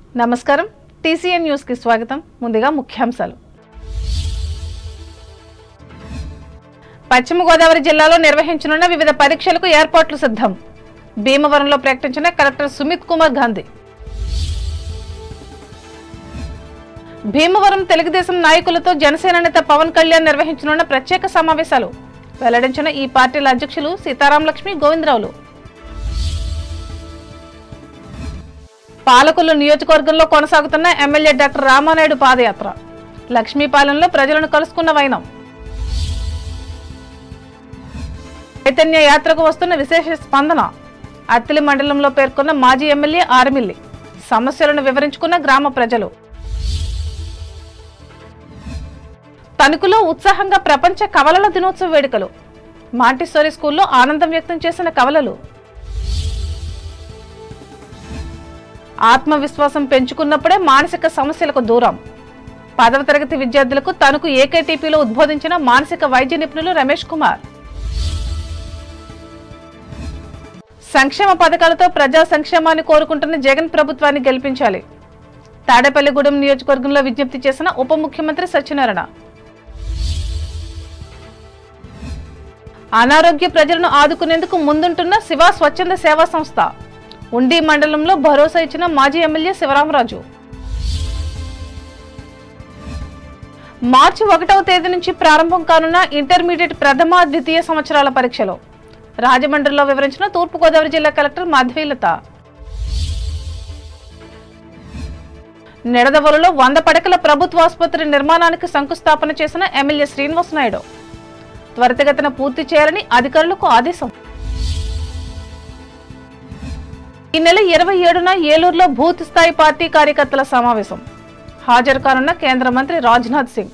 నమస్కారం టీసీఎన్ న్యూస్కి స్వాగతం ముందుగా ముఖ్యాంశాలు పశ్చిమ గోదావరి జిల్లాలో నిర్వహించనున్న వివిధ పరీక్షలకు ఏర్పాట్లు సిద్ధం భీమవరంలో ప్రకటించిన కలెక్టర్ సుమిత్ కుమార్ గాంధీ భీమవరం తెలుగుదేశం నాయకులతో జనసేన నేత పవన్ కళ్యాణ్ నిర్వహించనున్న ప్రత్యేక సమావేశాలు వెల్లడించిన ఈ పార్టీల అధ్యక్షులు సీతారాం లక్ష్మి గోవిందరావులు పాలకొల్లు నియోజకవర్గంలో కొనసాగుతున్న ఎమ్మెల్యే డాక్టర్ రామానాయుడు పాదయాత్ర లక్ష్మీపాలెంలో ప్రజలను కలుసుకున్న వైనం చైతన్య యాత్రకు వస్తున్న విశేష స్పందన అత్తిలి మండలంలో పేర్కొన్న మాజీ ఎమ్మెల్యే ఆర్మిల్లి సమస్యలను వివరించుకున్న గ్రామ ప్రజలు తణుకులో ఉత్సాహంగా ప్రపంచ కవలల దినోత్సవ వేడుకలు మాంటిస్సోరీ స్కూల్లో ఆనందం వ్యక్తం చేసిన కవలలు ఆత్మవిశ్వాసం పెంచుకున్నప్పుడే మానసిక సమస్యలకు దూరం పదవ తరగతి విద్యార్థులకు తణుకు ఏకేటీపీలో ఉద్బోధించిన మానసిక వైద్య నిపుణులు రమేష్ కుమార్ సంక్షేమ పథకాలతో ప్రజా సంక్షేమాన్ని కోరుకుంటున్న జగన్ ప్రభుత్వాన్ని గెలిపించాలి తాడేపల్లిగూడెం నియోజకవర్గంలో విజ్ఞప్తి చేసిన ఉప ముఖ్యమంత్రి సత్యనారాయణ అనారోగ్య ప్రజలను ఆదుకునేందుకు ముందుంటున్న శివ స్వచ్ఛంద సేవా సంస్థ ఉండి మండలంలో భరోసా ఇచ్చిన మాజీ ఎమ్మెల్యే శివరామరాజు మార్చి ఒకటవ తేదీ నుంచి ప్రారంభం కానున్న ఇంటర్మీడియట్ ప్రథమ ద్వితీయ సంవత్సరాల పరీక్షలు రాజమండ్రిలో వివరించిన తూర్పుగోదావరి జిల్లా కలెక్టర్ మాధవీలత నిడదవోలులో వంద పడకల ప్రభుత్వ ఆసుపత్రి నిర్మాణానికి శంకుస్థాపన చేసిన ఎమ్మెల్యే శ్రీనివాస్ నాయుడు త్వరితగతిన పూర్తి చేయాలని అధికారులకు ఆదేశం ఈ నెల ఇరవై ఏడున ఏలూరులో బూత్ స్థాయి పార్టీ కార్యకర్తల సమావేశం హాజరు కానున్న కేంద్ర మంత్రి రాజ్నాథ్ సింగ్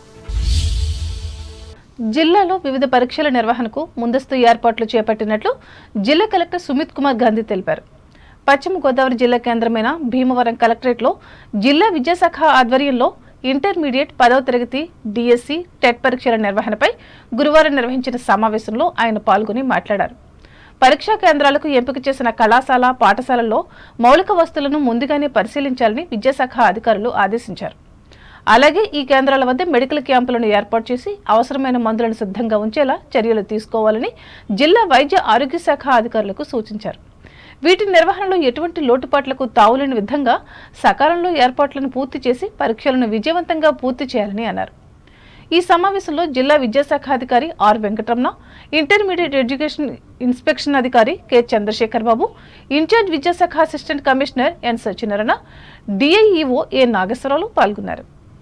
జిల్లాలో వివిధ పరీక్షల నిర్వహణకు ముందస్తు ఏర్పాట్లు చేపట్టినట్లు జిల్లా కలెక్టర్ సుమిత్ కుమార్ గాంధీ తెలిపారు పశ్చిమ గోదావరి జిల్లా కేంద్రమైన భీమవరం కలెక్టరేట్లో జిల్లా విద్యాశాఖ ఆధ్వర్యంలో ఇంటర్మీడియట్ పదవ తరగతి డిఎస్సి టెట్ పరీక్షల నిర్వహణపై గురువారం నిర్వహించిన సమావేశంలో ఆయన పాల్గొని మాట్లాడారు పరీక్షా కేంద్రాలకు ఎంపిక చేసిన కళాశాల పాఠశాలల్లో మౌలిక వస్తువులను ముందుగానే పరిశీలించాలని విద్యాశాఖ అధికారులు ఆదేశించారు అలాగే ఈ కేంద్రాల వద్ద మెడికల్ క్యాంపులను ఏర్పాటు చేసి అవసరమైన మందులను సిద్ధంగా ఉంచేలా చర్యలు తీసుకోవాలని జిల్లా వైద్య ఆరోగ్య శాఖ అధికారులకు సూచించారు వీటి నిర్వహణలో ఎటువంటి లోటుపాట్లకు తావులేని విధంగా సకాలంలో ఏర్పాట్లను పూర్తి చేసి పరీక్షలను విజయవంతంగా పూర్తి చేయాలని అన్నారు ఈ సమావేశంలో జిల్లా విద్యాశాఖ అధికారి R Venkataramana intermediate education inspection అధికారి కె చంద్రశేఖర్ బాబు ఇన్ఛార్జ్ విద్యాశాఖ assistant commissioner N Satyanarayana DIEO A Nageswararao పాల్గొన్నారు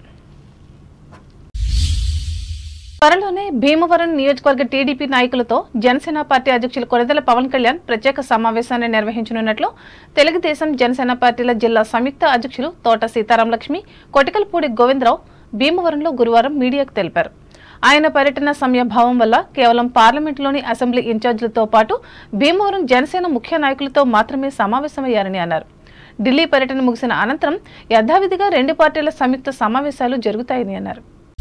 త్వరలోనే భీమవరం నియోజకవర్గ టీడీపీ నాయకులతో జనసేన పార్టీ అధ్యక్షులు కొరదల పవన్ కళ్యాణ్ ప్రత్యేక సమావేశాన్ని నిర్వహించనున్నట్లు తెలుగుదేశం జనసేన పార్టీల జిల్లా సంయుక్త అధ్యక్షులు తోట సీతారాం లక్ష్మి కొటికల్పూడి గోవిందరావు భీమవరంలో గురువారం మీడియాకు తెలిపారు ఆయన పర్యటన సమయభావం వల్ల కేవలం పార్లమెంటులోని అసెంబ్లీ ఇన్ఛార్జీలతో పాటు భీమవరం జనసేన ముఖ్య నాయకులతో మాత్రమే సమావేశమయ్యారని అన్నారు ఢిల్లీ పర్యటన ముగిసిన అనంతరం యథావిధిగా రెండు పార్టీల సంయుక్త సమావేశాలు జరుగుతాయని అన్నారు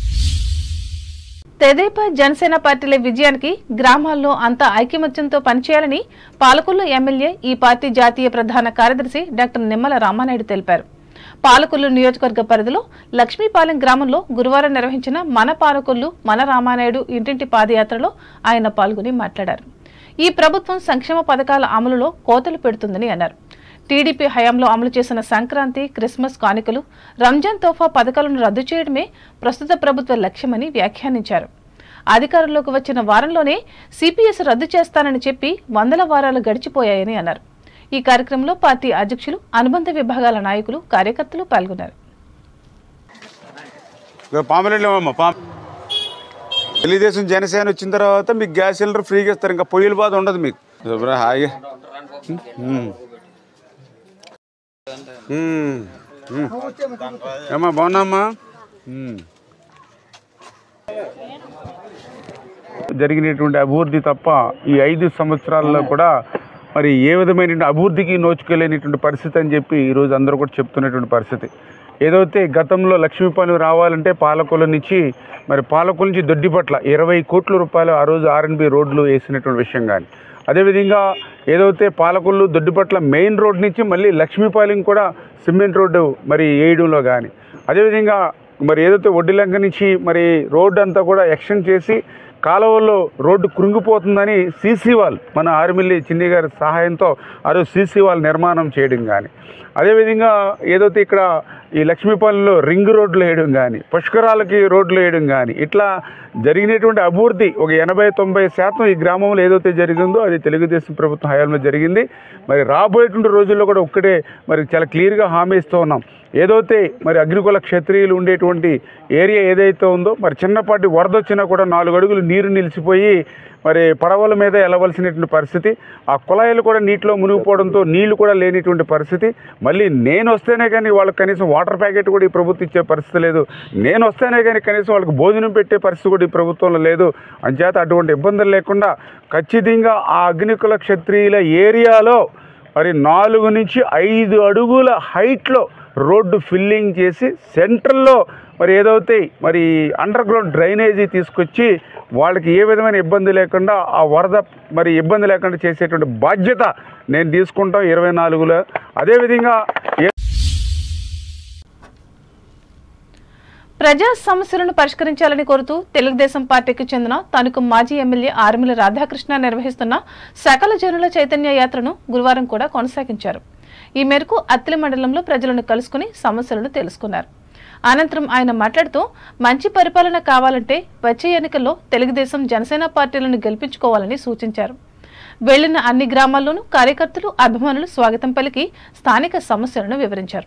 తెదేపా జనసేన పార్టీల విజయానికి గ్రామాల్లో అంతా ఐకమత్యంతో పనిచేయాలని పాలకొల్లు ఎమ్మెల్యే ఈ పార్టీ జాతీయ ప్రధాన కార్యదర్శి డాక్టర్ నిమ్మల రామానాయుడు తెలిపారు పాలకొల్లు నియోజకవర్గ పరిధిలో లక్ష్మీపాలెం గ్రామంలో గురువారం నిర్వహించిన మన పాలకొల్లు మన రామానాయుడు ఇంటింటి పాదయాత్రలో ఆయన పాల్గొని మాట్లాడారు ఈ ప్రభుత్వం సంక్షేమ పథకాల అమలులో కోతలు పెడుతుందని అన్నారు టీడీపీ హయాంలో అమలు చేసిన సంక్రాంతి క్రిస్మస్ కానుకలు రంజాన్ తోఫా పథకాలను రద్దు చేయడమే ప్రస్తుత ప్రభుత్వ లక్ష్యమని వ్యాఖ్యానించారు అధికారంలోకి వచ్చిన వారంలోనే సిపిఎస్ రద్దు చేస్తానని చెప్పి వందల వారాలు గడిచిపోయాయని అన్నారు ఈ కార్యక్రమంలో పార్టీ అధ్యక్షులు అనుబంధ విభాగాల నాయకులు కార్యకర్తలు పాల్గొన్నారు పాములేమమ్మా పాము తెలుగుదేశం జనసేన వచ్చిన తర్వాత మీకు గ్యాస్ సిలిండర్ ఫ్రీగా ఇస్తారు ఇంకా పొయ్యిల బాధ ఉండదు మీకు శుభ్ర హాయిగా ఉమ్. ఉమ్. ఉమ్. ఏమ్మా బాగున్నామ్మా ఉమ్. జరిగినటువంటి అభివృద్ధి తప్ప ఈ ఐదు సంవత్సరాల్లో కూడా మరి ఏ విధమైన అభివృద్ధికి నోచుకోలేనటువంటి పరిస్థితి అని చెప్పి ఈరోజు అందరూ కూడా చెప్తున్నటువంటి పరిస్థితి ఏదైతే గతంలో లక్ష్మీపాలెం రావాలంటే పాలకొల నుంచి మరి పాలకొల నుంచి దొడ్డిపట్ల ఇరవై కోట్ల రూపాయలు ఆ రోజు ఆర్ఎన్బి రోడ్లు వేసినటువంటి విషయం కానీ అదేవిధంగా ఏదైతే పాలకొల్లు దొడ్డిపట్ల మెయిన్ రోడ్ నుంచి మళ్ళీ లక్ష్మీపాలెం కూడా సిమెంట్ రోడ్డు మరి వేయడంలో కానీ అదేవిధంగా మరి ఏదైతే ఒడ్డిలంక నుంచి మరి రోడ్డు అంతా కూడా ఎక్స్టెండ్ చేసి కాలువల్లో రోడ్డు కృంగిపోతుందని సీసీ వాల్ మన ఆర్మిల్లి చిన్ని గారి సహాయంతో ఆ రోజు సీసీ వాల్ నిర్మాణం చేయడం కానీ అదేవిధంగా ఏదైతే ఇక్కడ ఈ లక్ష్మీపాలెంలో రింగ్ రోడ్లు వేయడం కానీ పుష్కరాలకి రోడ్లు వేయడం కానీ ఇట్లా జరిగినటువంటి అభివృద్ధి ఒక ఎనభై తొంభై శాతం ఈ గ్రామంలో ఏదైతే జరిగిందో అది తెలుగుదేశం ప్రభుత్వం హయాంలో జరిగింది మరి రాబోయేటువంటి రోజుల్లో కూడా ఒక్కటే మరి చాలా క్లియర్గా హామీ ఇస్తూ ఉన్నాం ఏదైతే మరి అగ్నికుల క్షత్రియులు ఉండేటువంటి ఏరియా ఏదైతే ఉందో మరి చిన్నపాటి వరద వచ్చినా కూడా నాలుగు అడుగులు నీరు నిలిచిపోయి మరి పడవల మీద వెళ్ళవలసినటువంటి పరిస్థితి ఆ కుళాయిలు కూడా నీటిలో మునిగిపోవడంతో నీళ్లు కూడా లేనిటువంటి పరిస్థితి మళ్ళీ నేను వస్తేనే కానీ వాళ్ళకి కనీసం వాటర్ ప్యాకెట్ కూడా ఈ ప్రభుత్వం ఇచ్చే పరిస్థితి లేదు నేను వస్తేనే కానీ కనీసం వాళ్ళకి భోజనం పెట్టే పరిస్థితి కూడా ఈ ప్రభుత్వంలో లేదు అంచేత అటువంటి ఇబ్బందులు లేకుండా ఖచ్చితంగా ఆ అగ్నికుల క్షత్రియుల ఏరియాలో మరి నాలుగు నుంచి ఐదు అడుగుల హైట్లో రోడ్డు ఫిల్లింగ్ చేసి సెంట్రల్లో మరి ఏదైతే మరి అండర్ గ్రౌండ్ డ్రైనేజీ తీసుకొచ్చి వాళ్ళకి ఏ విధమైన ఇబ్బంది లేకుండా ఆ వరద మరి ఇబ్బంది లేకుండా చేసేటువంటి బాధ్యత నేను తీసుకుంటాం ఇరవై నాలుగులో అదేవిధంగా ఏ ప్రజా సమస్యలను పరిష్కరించాలని కోరుతూ తెలుగుదేశం పార్టీకి చెందిన తణుకు మాజీ ఎమ్మెల్యే ఆర్మిల రాధాకృష్ణ నిర్వహిస్తున్న సకల జనుల చైతన్య యాత్రను గురువారం కూడా కొనసాగించారు ఈ మేరకు అత్తిలి మండలంలో ప్రజలను కలుసుకుని సమస్యలను తెలుసుకున్నారు అనంతరం ఆయన మాట్లాడుతూ మంచి పరిపాలన కావాలంటే వచ్చే ఎన్నికల్లో తెలుగుదేశం జనసేన పార్టీలను గెలిపించుకోవాలని సూచించారు వెళ్లిన అన్ని గ్రామాల్లోనూ కార్యకర్తలు అభిమానులు స్వాగతం పలికి స్థానిక సమస్యలను వివరించారు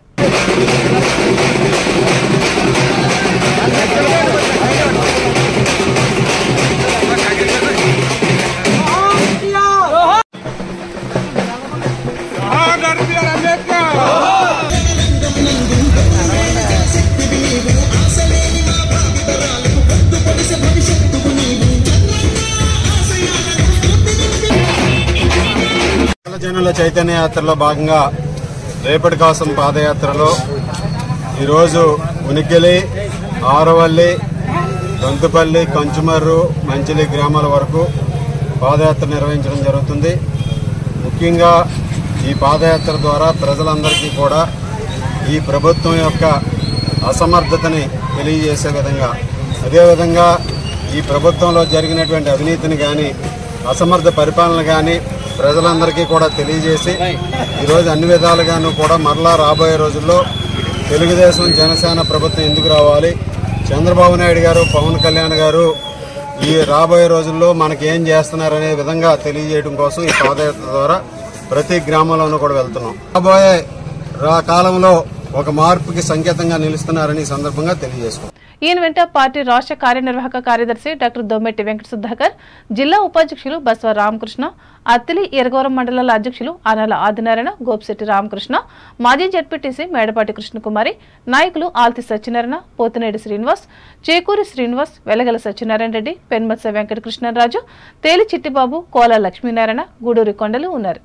జనుల చైతన్య యాత్రలో భాగంగా రేపటి కోసం పాదయాత్రలో ఈరోజు ఉనికెలి ఆరవల్లి దొంతుపల్లి కంచుమర్రు మంచిలి గ్రామాల వరకు పాదయాత్ర నిర్వహించడం జరుగుతుంది ముఖ్యంగా ఈ పాదయాత్ర ద్వారా ప్రజలందరికీ కూడా ఈ ప్రభుత్వం యొక్క అసమర్థతని తెలియజేసే విధంగా అదేవిధంగా ఈ ప్రభుత్వంలో జరిగినటువంటి అవినీతిని కానీ అసమర్థ పరిపాలన కానీ ప్రజలందరికీ కూడా తెలియజేసి ఈరోజు అన్ని విధాలుగాను కూడా మరలా రాబోయే రోజుల్లో తెలుగుదేశం జనసేన ప్రభుత్వం ఎందుకు రావాలి చంద్రబాబు నాయుడు గారు పవన్ కళ్యాణ్ గారు ఈ రాబోయే రోజుల్లో మనకి ఏం చేస్తున్నారనే విధంగా తెలియజేయడం కోసం ఈ పాదయాత్ర ద్వారా ప్రతి గ్రామంలోనూ కూడా వెళ్తున్నాం రాబోయే రా కాలంలో ఒక మార్పుకి సంకేతంగా నిలుస్తున్నారని ఈ సందర్భంగా తెలియజేసుకుంటాం ఈయన వెంట పార్టీ రాష్ట్ర కార్యనిర్వాహక కార్యదర్శి డాక్టర్ దొమ్మెట్టి వెంకట సుధాకర్ జిల్లా ఉపాధ్యక్షులు బస్వ రామకృష్ణ అత్తిలి ఎరగోరం మండలాల అధ్యక్షులు ఆనాల ఆదినారాయణ గోపిశెట్టి రామకృష్ణ మాజీ జడ్పీటీసీ మేడపాటి కృష్ణకుమారి నాయకులు ఆల్తి సత్యనారాయణ పోతినేడి శ్రీనివాస్ చేకూరి శ్రీనివాస్ వెలగల సత్యనారాయణ రెడ్డి పెన్మత్స వెంకట కృష్ణరాజు తేలి చిట్టిబాబు కోల లక్ష్మీనారాయణ గూడూరి కొండలు ఉన్నారు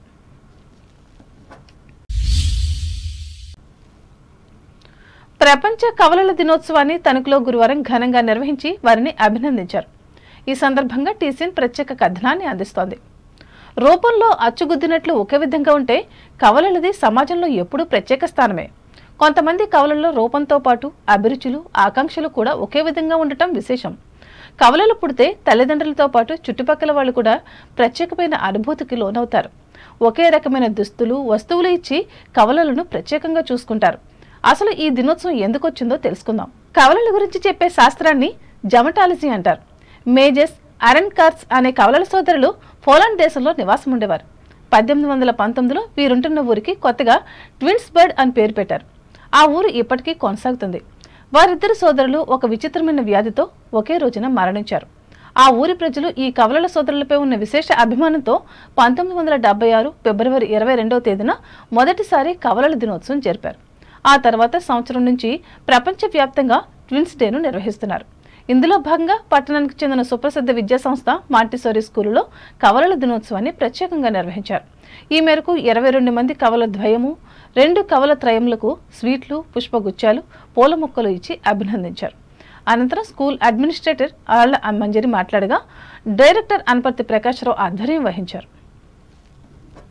ప్రపంచ కవలల దినోత్సవాన్ని తణుకులో గురువారం ఘనంగా నిర్వహించి వారిని అభినందించారు ఈ సందర్భంగా టీసీఎన్ ప్రత్యేక కథనాన్ని అందిస్తోంది రూపంలో అచ్చుగుద్దినట్లు ఒకే విధంగా ఉంటే కవలలది సమాజంలో ఎప్పుడూ ప్రత్యేక స్థానమే కొంతమంది కవలల్లో రూపంతో పాటు అభిరుచులు ఆకాంక్షలు కూడా ఒకే విధంగా ఉండటం విశేషం కవలలు పుడితే తల్లిదండ్రులతో పాటు చుట్టుపక్కల వాళ్ళు కూడా ప్రత్యేకమైన అనుభూతికి లోనవుతారు ఒకే రకమైన దుస్తులు వస్తువులు ఇచ్చి కవలలను ప్రత్యేకంగా చూసుకుంటారు అసలు ఈ దినోత్సవం ఎందుకు వచ్చిందో తెలుసుకుందాం కవలల గురించి చెప్పే శాస్త్రాన్ని జమటాలజీ అంటారు మేజెస్ అరన్ కార్స్ అనే కవలల సోదరులు పోలాండ్ దేశంలో నివాసం ఉండేవారు పద్దెనిమిది వందల పంతొమ్మిదిలో వీరుంటున్న ఊరికి కొత్తగా ట్విన్స్ బర్డ్ అని పేరు పెట్టారు ఆ ఊరు ఇప్పటికీ కొనసాగుతుంది వారిద్దరు సోదరులు ఒక విచిత్రమైన వ్యాధితో ఒకే రోజున మరణించారు ఆ ఊరి ప్రజలు ఈ కవలల సోదరులపై ఉన్న విశేష అభిమానంతో పంతొమ్మిది వందల డెబ్బై ఆరు ఫిబ్రవరి ఇరవై రెండవ తేదీన మొదటిసారి కవలల దినోత్సవం జరిపారు ఆ తర్వాత సంవత్సరం నుంచి ప్రపంచవ్యాప్తంగా ట్విన్స్ డేను నిర్వహిస్తున్నారు ఇందులో భాగంగా పట్టణానికి చెందిన సుప్రసిద్ధ విద్యా సంస్థ మాంటిసోరీ స్కూలులో కవలల దినోత్సవాన్ని ప్రత్యేకంగా నిర్వహించారు ఈ మేరకు ఇరవై రెండు మంది కవల ద్వయము రెండు కవల త్రయములకు స్వీట్లు పుష్పగుచ్చాలు పూల మొక్కలు ఇచ్చి అభినందించారు అనంతరం స్కూల్ అడ్మినిస్ట్రేటర్ ఆళ్ల మంజరి మాట్లాడగా డైరెక్టర్ అనపర్తి ప్రకాశ్రావు ఆధ్వర్యం వహించారు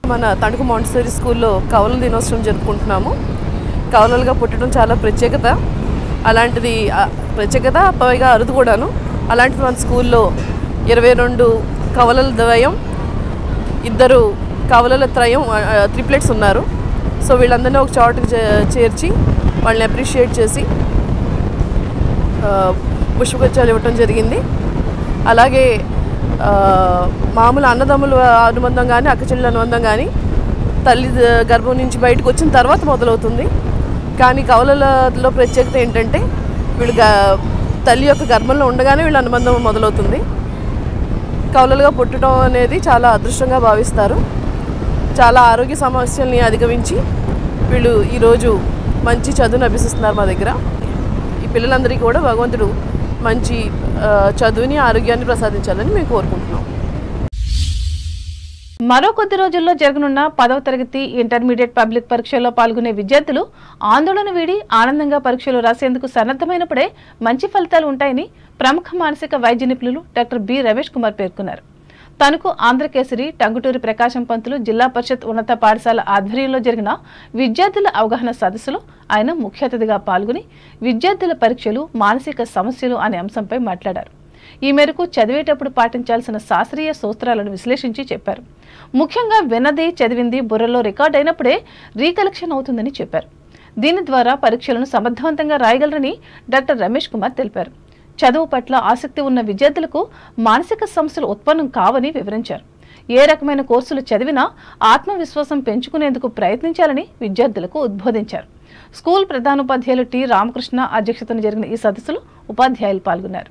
మన తణుకు మాంటిసరీ స్కూల్లో కవలల దినోత్సవం జరుపుకుంటున్నాము కవలలుగా పుట్టడం చాలా ప్రత్యేకత అలాంటిది ఆ, ప్రత్యేకత పైగా అరుదు కూడాను అలాంటిది మన స్కూల్లో ఇరవై రెండు కవలల ద్వయం ఇద్దరు కవలల త్రయం త్రిప్లెట్స్ ఉన్నారు సో వీళ్ళందరినీ ఒక చోటుకి చే- చేర్చి వాళ్ళని అప్రిషియేట్ చేసి ఆ, పుష్పగుచ్చాలు ఇవ్వటం జరిగింది అలాగే ఆ, మామూలు అన్నదమ్ముల అనుబంధం కానీ అక్కచెల్లెల అనుబంధం కానీ తల్లి ద- గర్భం నుంచి బయటకు వచ్చిన తర్వాత మొదలవుతుంది కానీ కవలలలో ప్రత్యేకత ఏంటంటే వీళ్ళు గ- తల్లి యొక్క గర్భంలో ఉండగానే వీళ్ళ అనుబంధం మొదలవుతుంది కవలలుగా పుట్టడం అనేది చాలా అదృష్టంగా భావిస్తారు చాలా ఆరోగ్య సమస్యల్ని అధిగమించి వీళ్ళు ఈరోజు మంచి చదువును అభ్యసిస్తున్నారు మా దగ్గర ఈ పిల్లలందరికీ కూడా భగవంతుడు మంచి ఆ, చదువుని ఆరోగ్యాన్ని ప్రసాదించాలని మేము కోరుకుంటున్నాం మరో కొద్ది రోజుల్లో జరగనున్న పదవ తరగతి ఇంటర్మీడియట్ పబ్లిక్ పరీక్షల్లో పాల్గొనే విద్యార్థులు ఆందోళన వీడి ఆనందంగా పరీక్షలు రాసేందుకు సన్నద్ధమైనప్పుడే మంచి ఫలితాలు ఉంటాయని ప్రముఖ మానసిక వైద్య నిపుణులు డాక్టర్ బి రమేష్ కుమార్ పేర్కొన్నారు తనకు ఆంధ్రకేసరి టంగుటూరి ప్రకాశం పంతులు జిల్లా పరిషత్ ఉన్నత పాఠశాల ఆధ్వర్యంలో జరిగిన విద్యార్థుల అవగాహన సదస్సులో ఆయన ముఖ్య అతిథిగా పాల్గొని విద్యార్థుల పరీక్షలు మానసిక సమస్యలు అనే అంశంపై మాట్లాడారు ఈ మేరకు చదివేటప్పుడు పాటించాల్సిన శాస్త్రీయ సూత్రాలను విశ్లేషించి చెప్పారు ముఖ్యంగా విన్నది చదివింది బుర్రలో రికార్డ్ అయినప్పుడే రీకలెక్షన్ అవుతుందని చెప్పారు దీని ద్వారా పరీక్షలను సమర్థవంతంగా రాయగలరని డాక్టర్ రమేష్ కుమార్ తెలిపారు చదువు పట్ల ఆసక్తి ఉన్న విద్యార్థులకు మానసిక సమస్యలు ఉత్పన్నం కావని వివరించారు ఏ రకమైన కోర్సులు చదివినా ఆత్మవిశ్వాసం పెంచుకునేందుకు ప్రయత్నించాలని విద్యార్థులకు ఉద్బోధించారు స్కూల్ ప్రధానోపాధ్యాయులు టి రామకృష్ణ అధ్యక్షతన జరిగిన ఈ సదస్సులో ఉపాధ్యాయులు పాల్గొన్నారు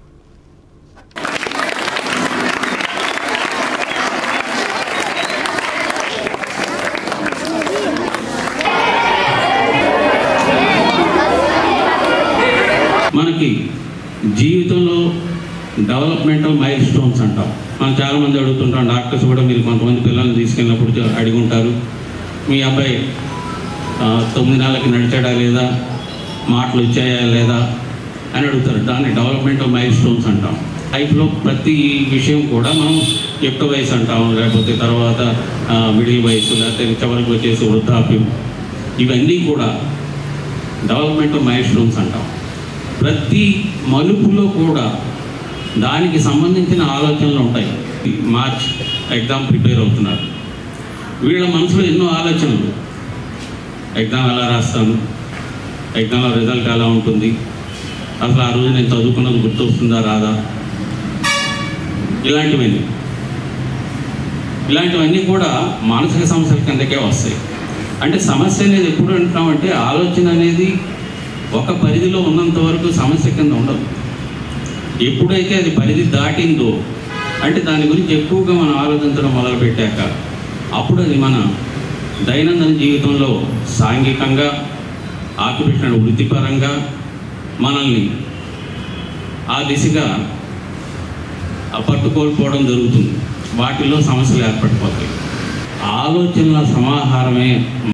మనకి జీవితంలో డెవలప్మెంటల్ మైల్ స్టోన్స్ అంటాం మనం చాలామంది అడుగుతుంటాం డాక్టర్స్ కూడా మీరు కొంతమంది పిల్లల్ని తీసుకెళ్ళినప్పుడు చ- అడిగి ఉంటారు మీ అబ్బాయి ఆ, తొమ్మిది నెలలకి నడిచాడా లేదా మాటలు వచ్చాయా లేదా అని అడుగుతారు దాన్ని డెవలప్మెంటల్ మైల్ స్టోన్స్ అంటాం లైఫ్లో ప్రతి విషయం కూడా మనం యుక్త వయసు అంటాం లేకపోతే తర్వాత మిడిల్ వయసు లేకపోతే చివరికి వచ్చేసి వృద్ధాప్యం ఇవన్నీ కూడా డెవలప్మెంటల్ మైల్ స్టోన్స్ అంటాం ప్రతి మలుపులో కూడా దానికి సంబంధించిన ఆలోచనలు ఉంటాయి మార్చ్ ఎగ్జామ్ ప్రిపేర్ అవుతున్నారు వీళ్ళ మనసులో ఎన్నో ఆలోచనలు ఎగ్జామ్ ఎలా రాస్తాను ఎగ్జామ్లో రిజల్ట్ ఎలా ఉంటుంది అసలు ఆ రోజు నేను చదువుకున్నది గుర్తొస్తుందా రాదా ఇలాంటివన్నీ ఇలాంటివన్నీ కూడా మానసిక సమస్యల కిందకే వస్తాయి అంటే సమస్య అనేది ఎప్పుడు అంటామంటే ఆలోచన అనేది ఒక పరిధిలో ఉన్నంత వరకు సమస్య కింద ఉండదు ఎప్పుడైతే అది పరిధి దాటిందో అంటే దాని గురించి ఎక్కువగా మనం ఆలోచించడం మొదలుపెట్టాక అప్పుడు అది మన దైనందిన జీవితంలో సాంఘికంగా ఆకుపెట్టిన వృత్తిపరంగా మనల్ని ఆ దిశగా ఆ పట్టుకోల్పోవడం జరుగుతుంది వాటిల్లో సమస్యలు ఏర్పడిపోతాయి ఆలోచనల సమాహారమే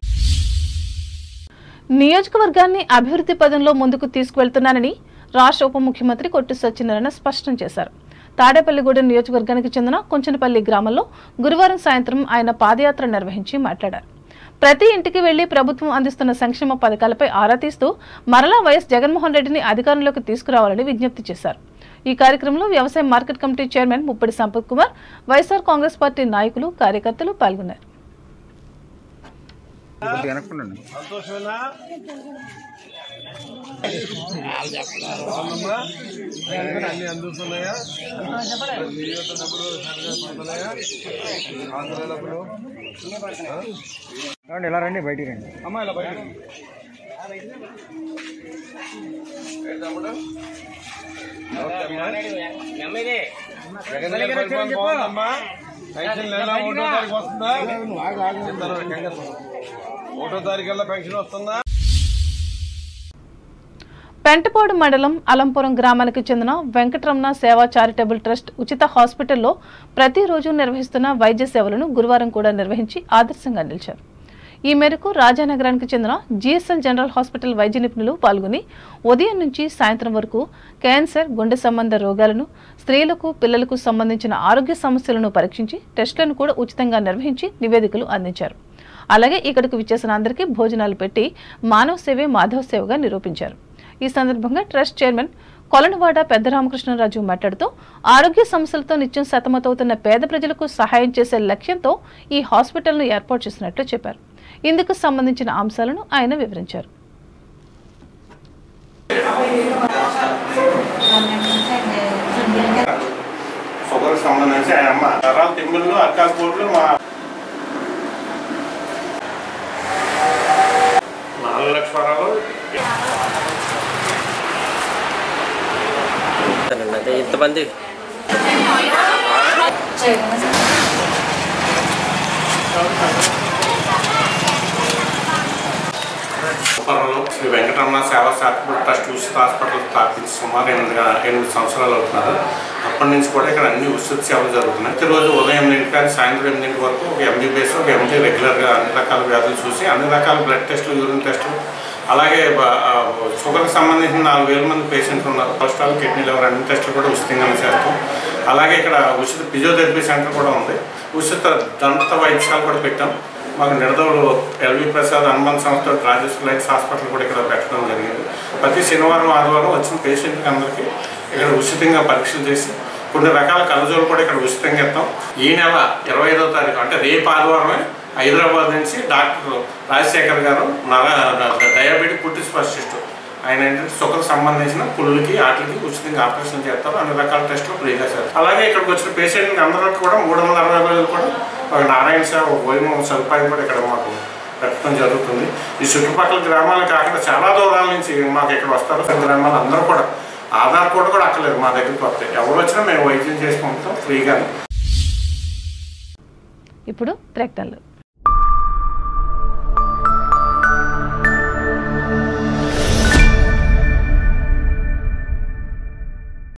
నియోజకవర్గాన్ని అభివృద్ధి పదంలో ముందుకు తీసుకువెళ్తున్నానని రాష్ట్ర ఉప ముఖ్యమంత్రి కొట్టు సత్యనారాయణ స్పష్టం చేశారు తాడేపల్లిగూడెం నియోజకవర్గానికి చెందిన కుంచనపల్లి గ్రామంలో గురువారం సాయంత్రం ఆయన పాదయాత్ర నిర్వహించి మాట్లాడారు ప్రతి ఇంటికి వెళ్లి ప్రభుత్వం అందిస్తున్న సంక్షేమ పథకాలపై ఆరా తీస్తూ మరలా వైఎస్ జగన్మోహన్ రెడ్డిని అధికారంలోకి తీసుకురావాలని విజ్ఞప్తి చేశారు ఈ కార్యక్రమంలో వ్యవసాయ market committee chairman Muppati Sampath Kumar YSR Congress party నాయకులు కార్యకర్తలు పాల్గొన్నారు సంతోషమేనా అన్ని అందుతున్నాయా డబ్బులు పడుతున్నాయా ఆంధ్ర డబ్బులు రండి ఇలా రండి బయటికి రండి అమ్మా ఇలా బయట తమ్ముడు జగన్ గారి పరిపాలన బాగుందమ్మా పెన్షన్ నెల ఒకటో తారీఖు వస్తుందా ఒకటో తారీఖు కల్లా పెన్షన్ వస్తుందా పెంటపాడు మండలం అలంపురం గ్రామానికి చెందిన వెంకటరమణ సేవా చారిటబుల్ ట్రస్ట్ ఉచిత హాస్పిటల్లో ప్రతిరోజు నిర్వహిస్తున్న వైద్య సేవలను గురువారం కూడా నిర్వహించి ఆదర్శంగా నిలిచారు ఈ మేరకు రాజానగరానికి చెందిన జిఎస్ఎల్ జనరల్ హాస్పిటల్ వైద్య నిపుణులు పాల్గొని ఉదయం నుంచి సాయంత్రం వరకు క్యాన్సర్ గుండె సంబంధ రోగాలను స్త్రీలకు పిల్లలకు సంబంధించిన ఆరోగ్య సమస్యలను పరీక్షించి టెస్టులను కూడా ఉచితంగా నిర్వహించి నివేదికలు అందించారు అలాగే ఇక్కడకు విచ్చేసిన అందరికీ భోజనాలు పెట్టి మానవ సేవే మాధవ సేవగా నిరూపించారు ఈ సందర్భంగా ట్రస్ట్ చైర్మన్ కొలనవాడ పెద్ద రామకృష్ణరాజు మాట్లాడుతూ ఆరోగ్య సమస్యలతో నిత్యం సతమతవుతున్న పేద ప్రజలకు సహాయం చేసే లక్ష్యంతో ఈ హాస్పిటల్ను ఏర్పాటు చేసినట్లు చెప్పారు ఇందుకు సంబంధించిన అంశాలను ఆయన వివరించారు షుగర్ సంబంధించి ఆయన అమ్మ నరాల తిమ్మిళ్ళు అక్కాల పోట్లు మా నాలుగు లక్షరాలు అదే ఇంతమంది ఉప్పరంలో శ్రీ వెంకటరమణ సేవా శాఖపూర్ ట్రస్ట్ ఉచిత హాస్పిటల్ స్థాపించి సుమారు ఎనిమిది ఎనిమిది సంవత్సరాలు అవుతున్నారు అప్పటి నుంచి కూడా ఇక్కడ అన్ని ఉచిత సేవలు జరుగుతున్నాయి ప్రతిరోజు ఉదయం ఎనిమిది కానీ సాయంత్రం ఎనిమిది వరకు ఒక ఎంబీబీఎస్ ఒక ఎంటీ రెగ్యులర్గా అన్ని రకాల వ్యాధులు చూసి అన్ని రకాల బ్లడ్ టెస్టులు యూరిన్ టెస్టులు అలాగే బ- ఆ, షుగర్కి సంబంధించిన నాలుగు వేల మంది పేషెంట్లు ఉన్నారు కొలెస్ట్రాల్ కిడ్నీ లివర్ అన్ని టెస్టులు కూడా ఉచితంగానే చేస్తాం అలాగే ఇక్కడ ఉచిత ఫిజియోథెరపీ సెంటర్ కూడా ఉంది ఉచిత దంత వైద్యశాల కూడా పెట్టాం మాకు నిడదవులు ఎల్వి ప్రసాద్ హనుమాన్ సంస్థ రాజేష్ లైట్స్ హాస్పిటల్ కూడా ఇక్కడ పెట్టడం జరిగింది ప్రతి శనివారం ఆదివారం వచ్చిన పేషెంట్కి అందరికీ ఇక్కడ ఉచితంగా పరీక్షలు చేసి కొన్ని రకాల కలజోలు కూడా ఇక్కడ ఉచితంగా ఇస్తాం ఈ నెల ఇరవై ఐదో తారీఖు అంటే రేపు ఆదివారమే హైదరాబాద్ నుంచి డాక్టర్ రాజశేఖర్ గారు నర డయాబెటిక్ పుట్టి స్పెషలిస్ట్ ఆయన ఏంటంటే సుఖకు సంబంధించిన పుళ్ళకి వాటికి ఉచితంగా ఆపరేషన్ చేస్తారు అన్ని రకాల టెస్టులు ఫ్రీగా చేస్తారు అలాగే ఇక్కడికి వచ్చిన పేషెంట్ అందరికీ కూడా మూడు వందల అరవై రోజులు కూడా ఒక నారాయణ సేవ ఒక భోజనం సదుపాయం కూడా ఇక్కడ మాకు పెట్టడం జరుగుతుంది ఈ చుట్టుపక్కల గ్రామాలు కాకుండా చాలా దూరాల నుంచి మాకు ఇక్కడ వస్తారు పెద్ద గ్రామాలు అందరూ కూడా ఆధార్ కోడ్ కూడా అక్కర్లేదు మా దగ్గరికి వస్తాయి ఎవరు వచ్చినా మేము వైద్యం చేసి పంపుతాం ఫ్రీగానే ఇప్పుడు ప్రకటనలు